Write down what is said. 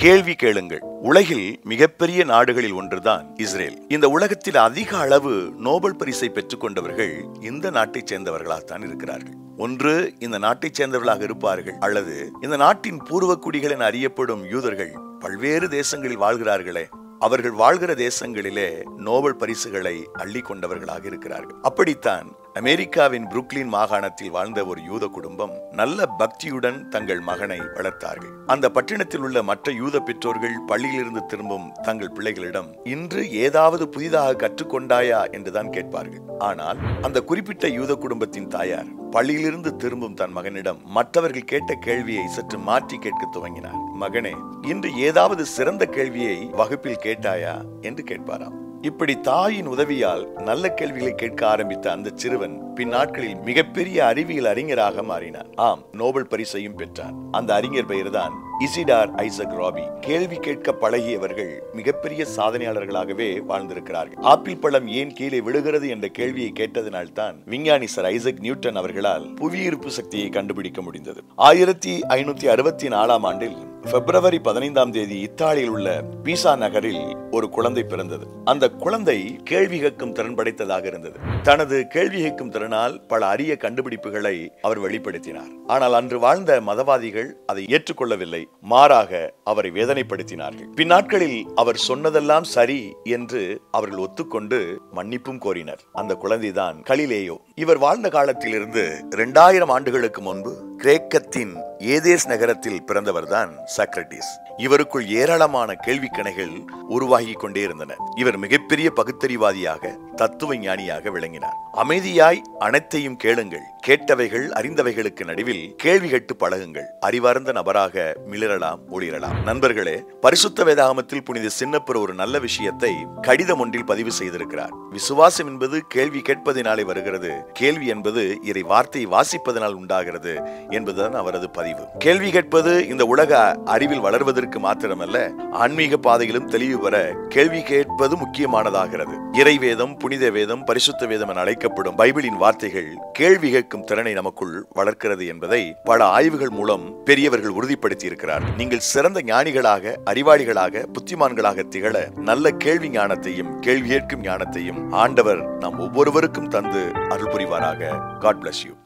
கேள்வி கேளுங்கள் உலகில் மிகப்பெரிய நாடுகளில் ஒன்றுதான் இஸ்ரேல் இந்த உலகத்தில் அதிக அளவு நோபல் பரிசை பெற்றுக் கொண்டவர்கள் இந்த நாட்டைச் சேர்ந்தவர்களாகத்தான் இருக்கிறார்கள் ஒன்று இந்த நாட்டைச் சேர்ந்தவர்களாக இருப்பார்கள் அல்லது இந்த நாட்டின் பூர்வக்குடிகள் என அறியப்படும் யூதர்கள் பல்வேறு தேசங்களில் வாழ்கிறார்களே அவர்கள் வாழ்கிற தேசங்களிலே நோபல் பரிசுகளை அள்ளி கொண்டவர்களாக இருக்கிறார்கள் அப்படித்தான் அமெரிக்காவின் புருக்லின் மாகாணத்தில் வாழ்ந்த ஒரு யூத குடும்பம் நல்ல பக்தியுடன் தங்கள் மகனை வளர்த்தார்கள் அந்த பட்டினத்தில் உள்ள மற்ற யூத பெற்றோர்கள் பள்ளியிலிருந்து திரும்பும் தங்கள் பிள்ளைகளிடம் இன்று ஏதாவது புதிதாக கற்றுக்கொண்டாயா என்றுதான் கேட்பார்கள் ஆனால் அந்த குறிப்பிட்ட யூத குடும்பத்தின் தாயார் பள்ளியிலிருந்து திரும்பும் தன் மகனிடம் மற்றவர்கள் கேட்ட கேள்வியை சற்று மாற்றி கேட்க துவங்கினார் மகனே இன்று ஏதாவது சிறந்த கேள்வியை வகுப்பில் கேட்டாயா என்று கேட்பாராம் இப்படி தாயின் உதவியால் நல்ல கேள்விகளை கேட்க ஆரம்பித்த அந்த சிறுவன் பின் நாட்களில் மிகப்பெரிய அறிவியல் அறிஞராக மாறினார் ஆம் நோபல் பரிசையும் பெற்றார் அந்த அறிஞர் பெயர்தான் இசிடார் ஐசக் ராபி கேள்வி கேட்க பழகியவர்கள் மிகப்பெரிய சாதனையாளர்களாகவே வாழ்ந்திருக்கிறார்கள் ஆப்பிள் பழம் ஏன் கீழே விழுகிறது என்ற கேள்வியை கேட்டதனால் தான் விஞ்ஞானி சர் ஐசக் நியூட்டன் அவர்களால் புவியீர்ப்பு சக்தியை கண்டுபிடிக்க முடிந்தது ஆயிரத்தி ஐநூத்தி அறுபத்தி நாலாம் ஆண்டில் பிப்ரவரி பதினைந்தாம் தேதி இத்தாலியில் உள்ள பீசா நகரில் ஒரு குழந்தை பிறந்தது அந்த குழந்தை கேள்வி கேட்கும் திறன் படைத்ததாக இருந்தது தனது கேள்வி கேட்கும் திறனால் பல அரிய கண்டுபிடிப்புகளை அவர் வெளிப்படுத்தினார் ஆனால் அன்று வாழ்ந்த மதவாதிகள் அதை ஏற்றுக்கொள்ளவில்லை மாறாக அவரை வேதனைப்படுத்தினார்கள் பின்னாட்களில் அவர் சொன்னதெல்லாம் சரி என்று அவர்கள் ஒத்துக்கொண்டு மன்னிப்பும் கோரினர் அந்த குழந்தைதான் கலிலேயோ இவர் வாழ்ந்த காலத்திலிருந்து இரண்டாயிரம் ஆண்டுகளுக்கு முன்பு கிரேக்கத்தின் ஏதேஸ் நகரத்தில் பிறந்தவர்தான் சாக்ரட்டிஸ் இவருக்குள் ஏராளமான கேள்விக்கணைகள் உருவாகி கொண்டே இருந்தன இவர் மிகப்பெரிய பகுத்தறிவாதியாக தத்துவ ஞானியாக விளங்கினார் அமைதியாய் அனைத்தையும் கேளுங்கள் கேட்டவைகள் அறிந்தவைகளுக்கு நடுவில் கேள்வி கேட்டு பழகுங்கள் அறிவார்ந்த நபராக மிளரலாம் ஒளிரலாம் நண்பர்களே பரிசுத்த வேதாகமத்தில் புனித சின்னப்பர் ஒரு நல்ல விஷயத்தை கடிதம் ஒன்றில் பதிவு செய்திருக்கிறார் விசுவாசம் என்பது கேள்வி கேட்பதினாலே வருகிறது கேள்வி என்பது இறை வார்த்தை வாசிப்பதனால் உண்டாகிறது என்பதுதான் அவரது பதிவு கேள்வி கேட்பது இந்த உலக அறிவில் வளர்வதற்கு மாத்திரமல்ல ஆன்மீக பாதையிலும் தெளிவு பெற கேள்வி கேட்பது முக்கியமானதாகிறது இறை வேதம் புனித வேதம் பரிசுத்த வேதம் என அழைக்கப்படும் பைபிளின் வார்த்தைகள் கேள்வி கேட்கும் திறனை நமக்குள் வளர்க்கிறது என்பதை பல ஆய்வுகள் மூலம் பெரியவர்கள் உறுதிப்படுத்தி இருக்கிறார் நீங்கள் சிறந்த ஞானிகளாக அறிவாளிகளாக புத்திமான்களாக திகழ நல்ல கேள்வி ஞானத்தையும் கேள்வி கேட்கும் ஞானத்தையும் ஆண்டவர் நாம் ஒவ்வொருவருக்கும் தந்து அருள் புரிவாராக காட் பிளஸ் யூ